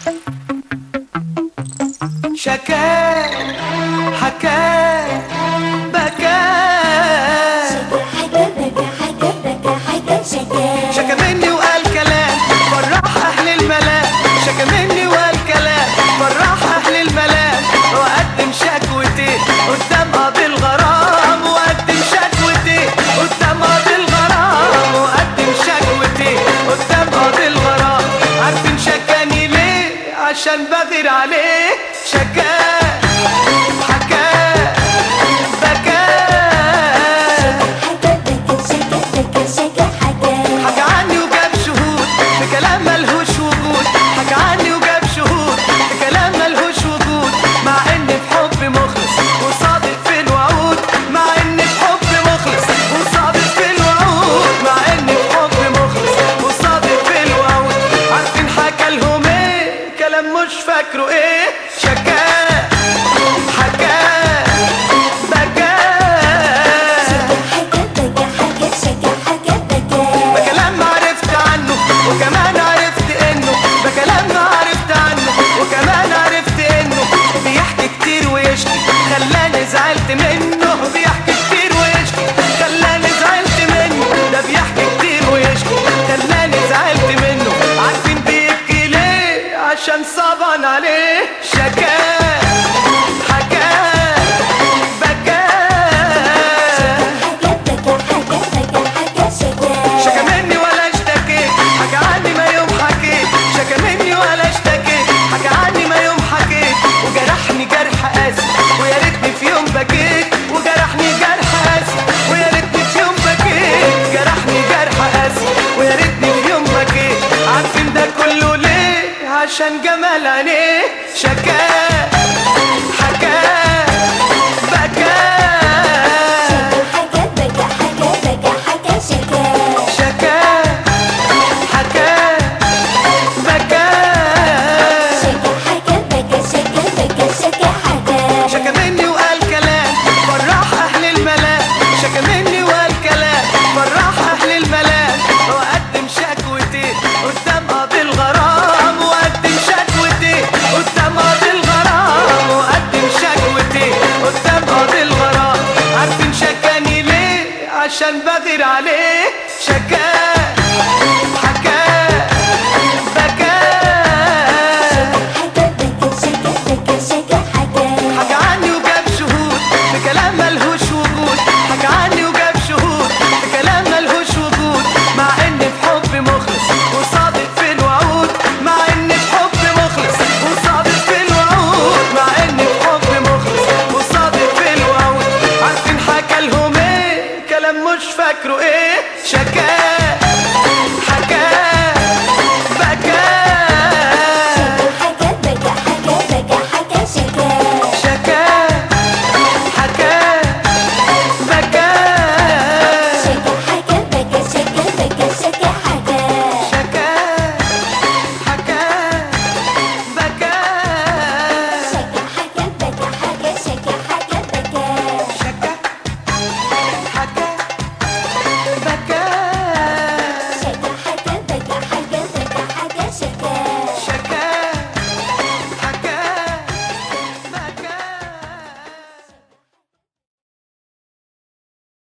شكا حكا بكى حكا بكى حكا بكى حكا شكا شكا مني وقال كلام فرح اهل الملام شكا مني وقال كلام فرح اهل الملام وقدم شكوتي قدام قاضي الغرام وقدم شكوتي قدام قاضي الغرام وقدم شكوتي قدام قاضي الغرام عارفين شكاني ليه عشان بغير عليه شكا حكا بكى حكا بكى شكا بكى شكا حكا حكى عني وجاب شهود في كلام ملهوش وجود حكى عني وجاب شهود في كلام ملهوش وجود مع ان في حب مخلص وصادق في الوعود مع ان في حب مخلص وصادق في الوعود مع ان في حب مخلص وصادق في الوعود عارفين حكى لهم ايه كلام مش فاكره ايه شكا حكا بكى حكا بكى حكا شكا حكا بكى بكلام ما عرفت عنه وكمان عرفت انه بكلام ما عرفت عنه وكمان عرفت انه بيحكي كتير ويشكي خلاني زعلت منه بيحكي كتير ويشكي خلاني زعلت منه ده بيحكي كتير ويشكي خلاني زعلت منه عارفين بيبكي ليه عشان صعبان عليه شكا حكا بكى حكا بكى حكا بكى حكا شكا شكا مني ولا اشتكيت حكى عني ما يوم حكيت شكا مني ولا اشتكيت حكى عني ما يوم حكيت وجرحني جرح قاسي ويا ريتني في يوم بكيت وجرحني جرح قاسي ويا ريتني في يوم بكيت جرحني جرح قاسي ويا ريتني في يوم بكيت عارفين ده كله ليه عشان جمال عينيه شكا